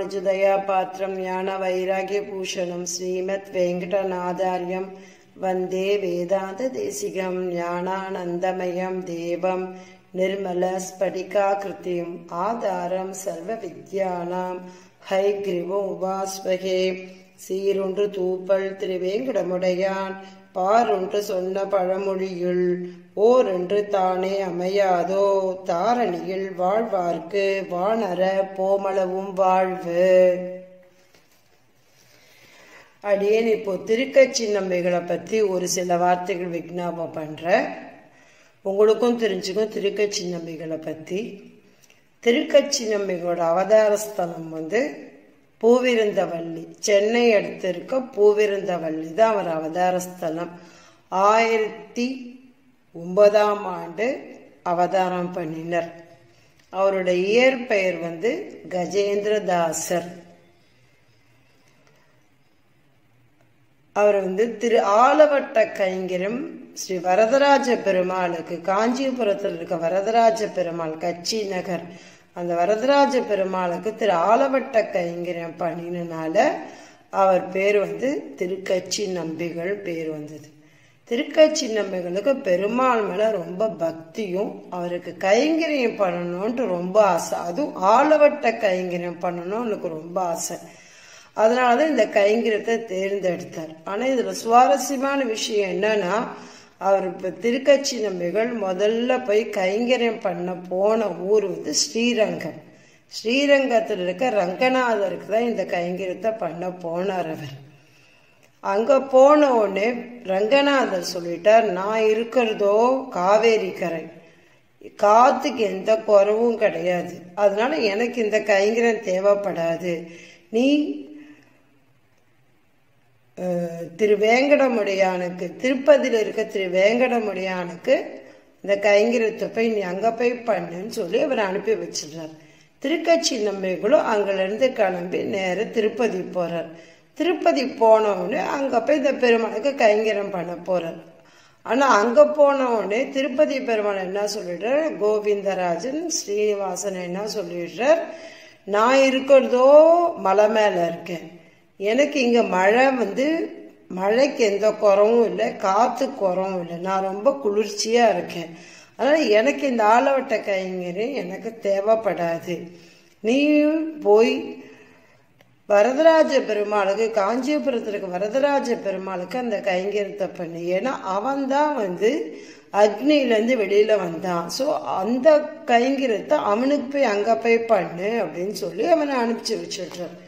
ராமானுஜதயா பாத்திரம் ஞான வைராகிய பூஷணம் ஸ்ரீமத் வெங்கடநாதாரியம் வந்தே வேதாந்த தேசிகம் ஞானானந்தமயம் தேவம் நிர்மல ஸ்படிகாகிருதிம் ஆதாரம் சர்வ வித்யானாம் ஹைகிரிவம் உபாஸ்வகே சீரொன்று தூப்பல் திருவேங்கடமுடையான் பாரொன்று சொன்ன பழமொழியுள் ஓரென்று தானே அமையாதோ தாரணியில் வாழ்வார்க்கு வானர போமளவும் வாழ்வு அடியேன் இப்போ திருக்கட்சி நம்பிகளை பற்றி ஒரு சில வார்த்தைகள் விஜாபம் பண்ணுறேன் உங்களுக்கும் தெரிஞ்சுக்கும் திருக்கட்சி நம்பிகளை பற்றி திருக்கட்சி நம்பிகளோட அவதார ஸ்தலம் வந்து பூவிருந்தவள்ளி சென்னை அடுத்து இருக்க பூவிருந்தவள்ளி தான் அவர் அவதார ஸ்தலம் ஆயிரத்தி ஒன்பதாம் ஆண்டு அவதாரம் பண்ணினர் அவருடைய இயற்பெயர் வந்து கஜேந்திரதாசர் அவர் வந்து திரு ஆலவட்ட கைங்கரம் ஸ்ரீ வரதராஜ பெருமாளுக்கு காஞ்சிபுரத்தில் இருக்க வரதராஜ பெருமாள் கட்சி நகர் அந்த வரதராஜ பெருமாளுக்கு திரு ஆலவட்ட கைங்கரம் பண்ணினால அவர் பேர் வந்து திருக்கட்சி நம்பிகள் பேர் வந்தது திருக்கட்சி நம்பிகளுக்கு பெருமாள் மேல ரொம்ப பக்தியும் அவருக்கு கைங்கரியம் பண்ணணும்ன்ட்டு ரொம்ப ஆசை அதுவும் ஆலவட்ட கைங்கரியம் பண்ணணும்னு எனக்கு ரொம்ப ஆசை அதனாலதான் இந்த கைங்கரியத்தை தேர்ந்தெடுத்தார் ஆனா இதுல சுவாரஸ்யமான விஷயம் என்னன்னா அவர் இப்ப திருக்கட்சி நம்பிகள் முதல்ல போய் கைங்கரியம் பண்ண போன ஊர் வந்து ஸ்ரீரங்கம் ஸ்ரீரங்கத்தில் இருக்க ரங்கநாதருக்கு தான் இந்த கைங்கரியத்தை பண்ண போனார் அவர் அங்க போன உடனே ரங்கநாதர் சொல்லிட்டார் நான் இருக்கிறதோ காவேரி கரை காத்துக்கு எந்த குறவும் கிடையாது அதனால எனக்கு இந்த கைங்கரம் தேவைப்படாது நீ திரு வேங்கடமுடையானுக்கு திருப்பதியில் இருக்க திரு வேங்கடமுடையானுக்கு இந்த கைங்கரியத்தை போய் நீ அங்கே போய் பண்ணுன்னு சொல்லி அவர் அனுப்பி வச்சிடுறார் திருக்கட்சி நம்பிகளும் அங்கிருந்து கிளம்பி நேர திருப்பதி போறார் திருப்பதி போனவுடனே அங்கே போய் இந்த பெருமாளுக்கு கைங்கரம் பண்ண போறார் ஆனால் அங்கே போன உடனே திருப்பதி பெருமாள் என்ன சொல்லிடுறார் கோவிந்தராஜன் ஸ்ரீனிவாசன் என்ன சொல்லிடுறார் நான் இருக்கிறதோ மலை மேலே இருக்கேன் எனக்கு இங்கே மழை வந்து மழைக்கு எந்த குறவும் இல்லை காற்று குறவும் இல்லை நான் ரொம்ப குளிர்ச்சியாக இருக்கேன் அதனால் எனக்கு இந்த ஆலவட்ட கைங்கரி எனக்கு தேவைப்படாது நீ போய் வரதராஜ பெருமாளுக்கு காஞ்சிபுரத்தில் இருக்க வரதராஜ பெருமாளுக்கு அந்த கைங்கரியத்தை பண்ணி ஏன்னா அவன் தான் வந்து அக்னியிலேருந்து வெளியில் வந்தான் ஸோ அந்த கைங்கரியத்தை அவனுக்கு போய் அங்கே போய் பண்ணு அப்படின்னு சொல்லி அவனை அனுப்பிச்சி வச்சிடுறான்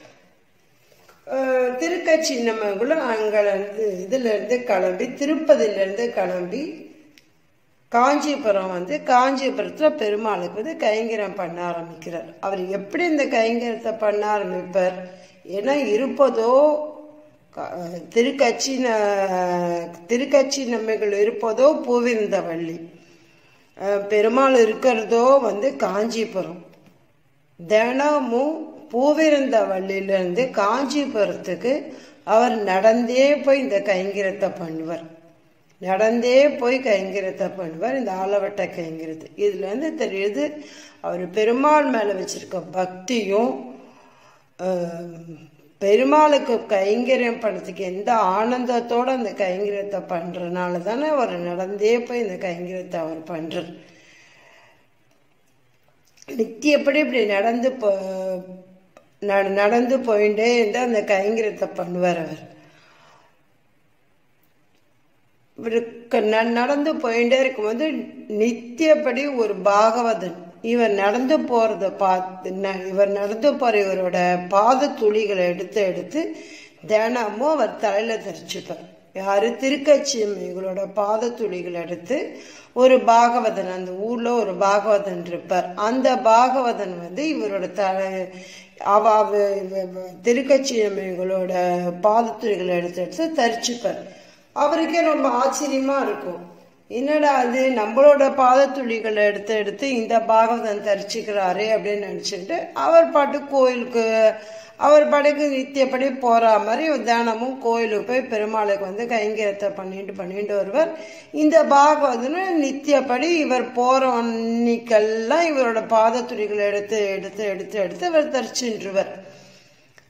திருக்கட்சி நம்மங்களும் அங்கிருந்து இதுல இருந்து கிளம்பி திருப்பதில இருந்து கிளம்பி காஞ்சிபுரம் வந்து காஞ்சிபுரத்துல பெருமாளுக்கு வந்து கைங்கரம் பண்ண ஆரம்பிக்கிறார் அவர் எப்படி இந்த கைங்கரத்தை பண்ண ஆரம்பிப்பார் ஏன்னா இருப்பதோ திருக்கட்சி திருக்கட்சி நம்மைகள் இருப்பதோ பூவிருந்தவள்ளி பெருமாள் இருக்கிறதோ வந்து காஞ்சிபுரம் தினமும் பூவிருந்த வள்ளியிலிருந்து காஞ்சிபுரத்துக்கு அவர் நடந்தே போய் இந்த கைங்கிரத்தை பண்ணுவார் நடந்தே போய் கைங்கிரத்தை பண்ணுவார் இந்த ஆலவட்ட கைங்கிறது இதுல இருந்து தெரியுது அவர் பெருமாள் மேல வச்சிருக்க பக்தியும் பெருமாளுக்கு கைங்கரியம் பண்ணதுக்கு எந்த ஆனந்தத்தோட அந்த கைங்கரியத்தை பண்றதுனால தானே அவர் நடந்தே போய் இந்த கைங்கரியத்தை அவர் பண்றார் நித்தியப்படி இப்படி நடந்து போ நடந்து போயிட்டே இருந்து அந்த கைங்கரியத்தை பண்ணுவார் அவர் இவருக்கு நடந்து போயிட்டே இருக்கும்போது நித்தியப்படி ஒரு பாகவதன் இவர் நடந்து போறத பார்த்து இவர் நடந்து போற இவரோட பாத துளிகளை எடுத்து எடுத்து தினமும் அவர் தலையில தரிச்சுப்பார் யாரு திருக்கட்சி இவங்களோட பாத துளிகள் எடுத்து ஒரு பாகவதன் அந்த ஊர்ல ஒரு பாகவதன் இருப்பார் அந்த பாகவதன் வந்து இவரோட தலை அவ திருக்கட்சி இவங்களோட பாதத்துறைகளை எடுத்து எடுத்து தரிச்சுப்பார் அவருக்கே ரொம்ப ஆச்சரியமா இருக்கும் என்னடா அது நம்மளோட பாதத்துளிகளை எடுத்து எடுத்து இந்த பாகவதன் தரிச்சுக்கிறாரு அப்படின்னு நினச்சிட்டு அவர் பாட்டு கோயிலுக்கு அவர் படைக்கு நித்தியப்படி போற மாதிரி தினமும் கோயிலுக்கு போய் பெருமாளுக்கு வந்து கைங்கரியத்தை பண்ணிட்டு பண்ணிட்டு வருவார் இந்த பாகவதனும் நித்தியப்படி இவர் போற அன்னைக்கெல்லாம் இவரோட பாதத்துளிகளை எடுத்து எடுத்து எடுத்து எடுத்து இவர் தரிச்சுருவர்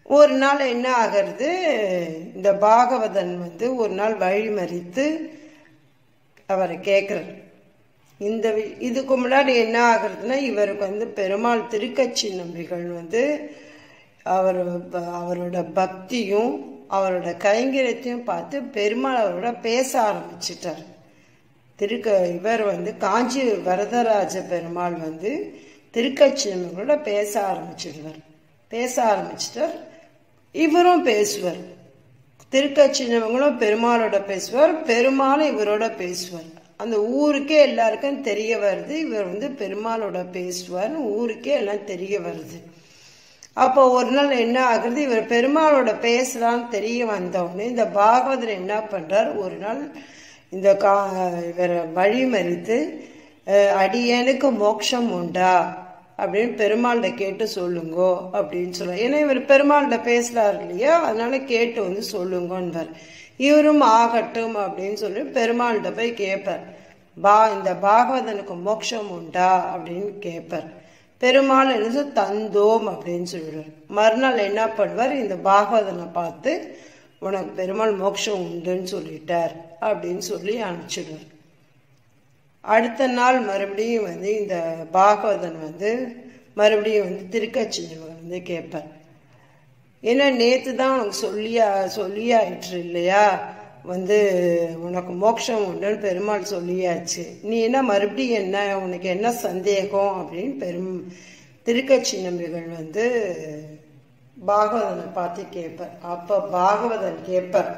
ஒரு நாள் என்ன ஆகிறது இந்த பாகவதன் வந்து ஒரு நாள் வழிமறித்து அவரை கேட்குறார் இந்த வி- இதுக்கு முன்னாடி என்ன ஆகுறதுன்னா இவருக்கு வந்து பெருமாள் திருக்கட்சி நம்பிகள் வந்து அவர் ப- அவரோட பக்தியும் அவரோட கைங்கரியத்தையும் பார்த்து பெருமாள் அவரோட பேச ஆரம்பிச்சிட்டார் திருக்க இவர் வந்து காஞ்சி வரதராஜ பெருமாள் வந்து திருக்கட்சி நம்பிகளோட பேச ஆரம்பிச்சிடுவார் பேச ஆரம்பிச்சிட்டார் இவரும் பேசுவார் திருக்கச்சின்னவங்களும் பெருமாளோட பேசுவார் பெருமாளும் இவரோட பேசுவார் அந்த ஊருக்கே எல்லாருக்கும் தெரிய வருது இவர் வந்து பெருமாளோட பேசுவார்னு ஊருக்கே எல்லாம் தெரிய வருது அப்போ ஒரு நாள் என்ன ஆகுறது இவர் பெருமாளோட பேசலான்னு தெரிய வந்தவுடனே இந்த பாகவதர் என்ன பண்றார் ஒரு நாள் இந்த கா இவரை வழிமறித்து அஹ், அடியேனுக்கு மோட்சம் உண்டா அப்படின்னு பெருமாள்கிட்ட கேட்டு சொல்லுங்கோ அப்படின்னு சொல்ல ஏன்னா இவர் பெருமாள்கிட்ட பேசுறாரு இல்லையா அதனால கேட்டு வந்து சொல்லுங்கன்றார் இவரும் ஆகட்டும் அப்படின்னு சொல்லி பெருமாள்கிட்ட போய் கேட்பார் பா இந்த பாகவதனுக்கு மோட்சம் உண்டா அப்படின்னு கேட்பார் பெருமாள் என்ன சொல்லி, தந்தோம் அப்படின்னு சொல்லிடுவார் மறுநாள் என்ன பண்ணுவார் இந்த பாகவதனை பார்த்து உனக்கு பெருமாள் மோட்சம் உண்டுன்னு சொல்லிட்டார் அப்படின்னு சொல்லி அனுப்பிச்சிடுவார் அடுத்த நாள் மறுபடியும் வந்து இந்த பாகவதன் வந்து மறுபடியும் வந்து திருக்கச்சின்னவன் வந்து கேட்பார் ஏன்னா நேற்று தான் உனக்கு சொல்லியா சொல்லியாயிற்று இல்லையா வந்து உனக்கு மோட்சம் உண்டுன்னு பெருமாள் சொல்லியாச்சு நீ என்ன மறுபடியும் என்ன உனக்கு என்ன சந்தேகம் அப்படின்னு பெரும் திருக்கட்சி நம்பிகள் வந்து பாகவதனை பார்த்து கேட்பார் அப்ப பாகவதன் கேட்பார்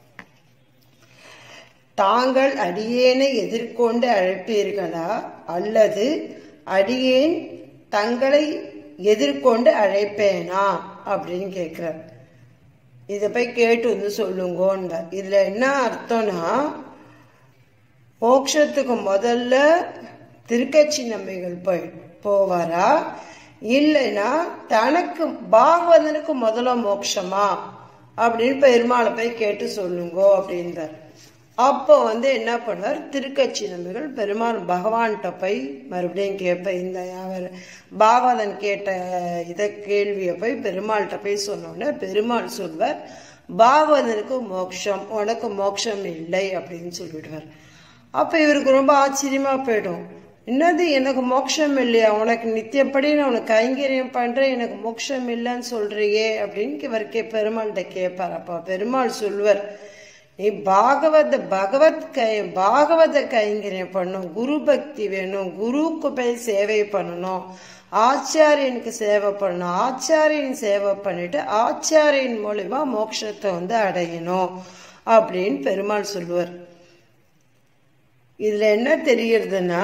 தாங்கள் அடியேனை எதிர்கொண்டு அழைப்பீர்களா அல்லது அடியேன் தங்களை எதிர்கொண்டு அழைப்பேனா அப்படின்னு கேட்கிறார் இதை போய் கேட்டு வந்து சொல்லுங்கன்ற இதுல என்ன அர்த்தம்னா மோட்சத்துக்கு முதல்ல திருக்கட்சி நம்பிகள் போய் போவாரா இல்லைன்னா தனக்கு பாகவதனுக்கு முதல்ல மோட்சமா அப்படின்னு பெருமாளை போய் கேட்டு சொல்லுங்கோ அப்படின்றார் அப்போ வந்து என்ன பண்ணார் திருக்கட்சி நம்பிகள் பெருமாள் பகவான்கிட்ட போய் மறுபடியும் கேட்ப இந்த அவர் பாகவதன் கேட்ட இதை கேள்வியை போய் பெருமாள்கிட்ட போய் சொன்னோடனே பெருமாள் சொல்வார் பாகவதனுக்கு மோட்சம் உனக்கு மோட்சம் இல்லை அப்படின்னு சொல்லிடுவார் அப்ப இவருக்கு ரொம்ப ஆச்சரியமா போயிடும் என்னது எனக்கு மோட்சம் இல்லையா உனக்கு நித்தியப்படி நான் உனக்கு கைங்கரியம் பண்றேன் எனக்கு மோட்சம் இல்லைன்னு சொல்றியே அப்படின்னு இவர் கே பெருமாள்கிட்ட கேட்பார் அப்ப பெருமாள் சொல்வர் நீ பாகவத பகவத் கை பாகவத கைங்கரியம் பண்ணணும் குரு பக்தி வேணும் குருவுக்கு போய் சேவை பண்ணணும் ஆச்சாரியனுக்கு சேவை பண்ணணும் ஆச்சாரியன் சேவை பண்ணிட்டு ஆச்சாரியன் மூலியமா மோட்சத்தை வந்து அடையணும் அப்படின்னு பெருமாள் சொல்லுவார் இதுல என்ன தெரியறதுன்னா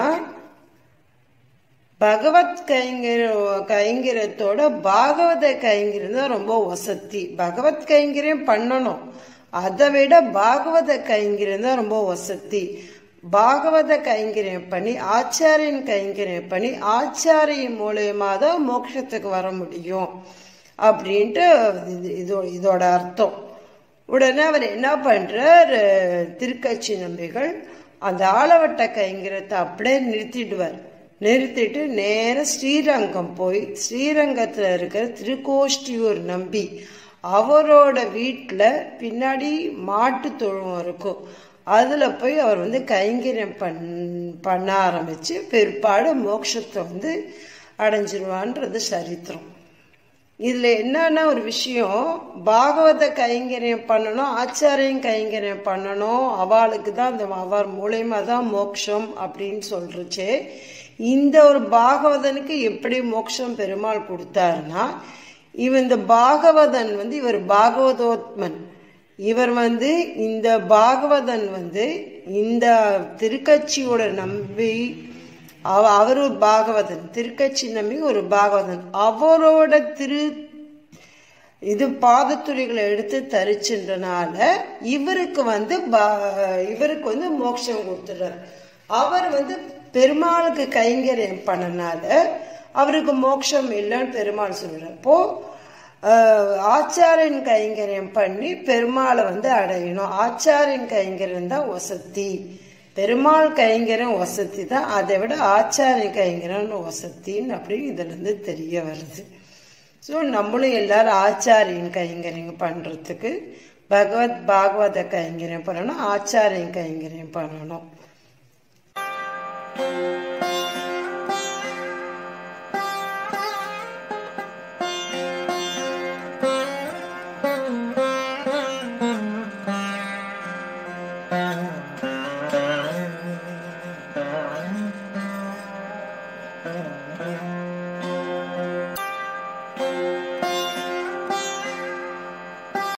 பகவத் கைங்கர கைங்கரியத்தோட பாகவத கைங்கரியம் தான் ரொம்ப வசதி பகவத் கைங்கரியம் பண்ணணும் அதை விட பாகவத கைங்கரியம் தான் ரொம்ப வசதி பாகவத கைங்கரியம் பண்ணி ஆச்சாரியன் கைங்கரியம் பண்ணி ஆச்சாரியின் மூலியமா தான் மோட்சத்துக்கு வர முடியும் அப்படின்ட்டு இது இதோ- இதோட அர்த்தம் உடனே அவர் என்ன பண்றார் திருக்கட்சி நம்பிகள் அந்த ஆலவட்ட கைங்கரத்தை அப்படியே நிறுத்திடுவார் நிறுத்திட்டு நேர ஸ்ரீரங்கம் போய் ஸ்ரீரங்கத்துல இருக்கிற திருக்கோஷ்டியூர் நம்பி அவரோட வீட்டுல பின்னாடி மாட்டு தொழுவம் இருக்கும் அதுல போய் அவர் வந்து கைங்கரியம் பண் பண்ண ஆரம்பிச்சு பிற்பாடு மோட்சத்தை வந்து அடைஞ்சிருவான்றது சரித்திரம் இதுல என்னன்னா ஒரு விஷயம் பாகவத கைங்கரியம் பண்ணணும் ஆச்சாரியம் கைங்கரியம் பண்ணணும் அவளுக்கு தான் அந்த அவர் மூலியமா தான் மோட்சம் அப்படின்னு சொல்றச்சே இந்த ஒரு பாகவதனுக்கு எப்படி மோட்சம் பெருமாள் கொடுத்தாருன்னா இவன் இந்த பாகவதன் வந்து இவர் பாகவதோத்மன் இவர் வந்து இந்த பாகவதன் வந்து இந்த திருக்கட்சியோட நம்பி அவ அவர் ஒரு பாகவதன் திருக்கட்சி நம்பி ஒரு பாகவதன் அவரோட திரு இது பாதத்துளிகளை எடுத்து தரிச்சுன்றனால இவருக்கு வந்து பா- இவருக்கு வந்து மோட்சம் கொடுத்துடுறார் அவர் வந்து பெருமாளுக்கு கைங்கரியம் பண்ணனால அவருக்கு மோட்சம் இல்லைன்னு பெருமாள் சொல்றார் அப்போ ஆஹ், ஆச்சாரியன் கைங்கரியம் பண்ணி பெருமாளை வந்து அடையணும் ஆச்சாரியன் கைங்கரியம் தான் வசதி பெருமாள் கைங்கரம் வசதி தான் அதை விட ஆச்சாரிய கைங்கரம் வசத்தின்னு அப்படி இதுல இருந்து தெரிய வருது ஸோ நம்மளும் எல்லாரும் ஆச்சாரியன் கைங்கரியம் பண்ணுறதுக்கு பகவத் பாகவத கைங்கரியம் பண்ணணும் ஆச்சாரியன் கைங்கரியம் பண்ணணும்